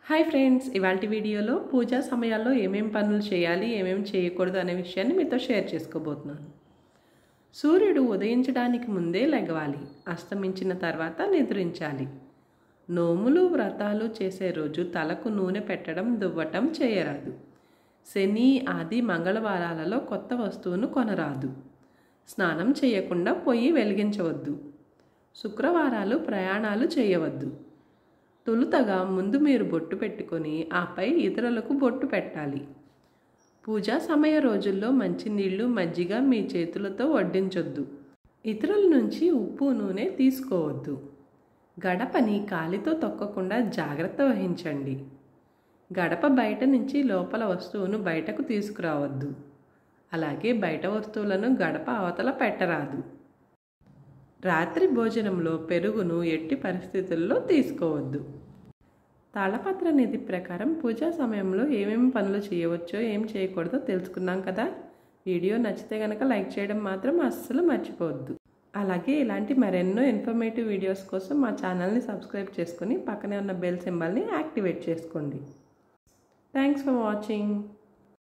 hi friends ఇవాళ వీడియోలో పూజా సమయాల్లో ఏమేం పనులు చేయాలి ఏమేం చేయకూడదు అనే విషయాన్ని మీతో షేర్ చేసుకోబోతున్నాను సూర్యుడు ఉదయించడానికి ముందే లెగవాలి అస్తమించిన తర్వాత నిద్రించాలి నోములు వ్రతాలు చేసే రోజు తలకు నూనె పెట్టడం దువ్వటం చేయరాదు శని ఆది మంగళవారాలలో కొత్త వస్తువును కొనరాదు స్నానం చేయకుండా పొయ్యి వెలిగించవద్దు శుక్రవారాలు ప్రయాణాలు చేయవద్దు తొలుతగా ముందు మీరు బొట్టు పెట్టుకొని ఆపై ఇతరులకు బొట్టు పెట్టాలి పూజా సమయ రోజుల్లో మంచినీళ్లు మజ్జిగ మీ చేతులతో వడ్డించొద్దు ఇతరుల నుంచి ఉప్పు నూనె తీసుకోవద్దు గడపని కాలితో తొక్కకుండా జాగ్రత్త వహించండి గడప బయట నుంచి లోపల వస్తువును బయటకు తీసుకురావద్దు అలాగే బయట వస్తువులను గడప అవతల పెట్టరాదు రాత్రి భోజనంలో పెరుగును ఎట్టి పరిస్థితుల్లో తీసుకోవద్దు తాళపత్ర నిధి ప్రకారం పూజా సమయంలో ఏమేమి పనులు చేయవచ్చో ఏం చేయకూడదో తెలుసుకున్నాం కదా వీడియో నచ్చితే కనుక లైక్ చేయడం మాత్రం అస్సలు మర్చిపోవద్దు అలాగే ఇలాంటి మరెన్నో ఇన్ఫర్మేటివ్ వీడియోస్ కోసం మా ఛానల్ని సబ్స్క్రైబ్ చేసుకుని పక్కనే ఉన్న బెల్ సింబల్ని యాక్టివేట్ చేసుకోండి థ్యాంక్స్ ఫర్ వాచింగ్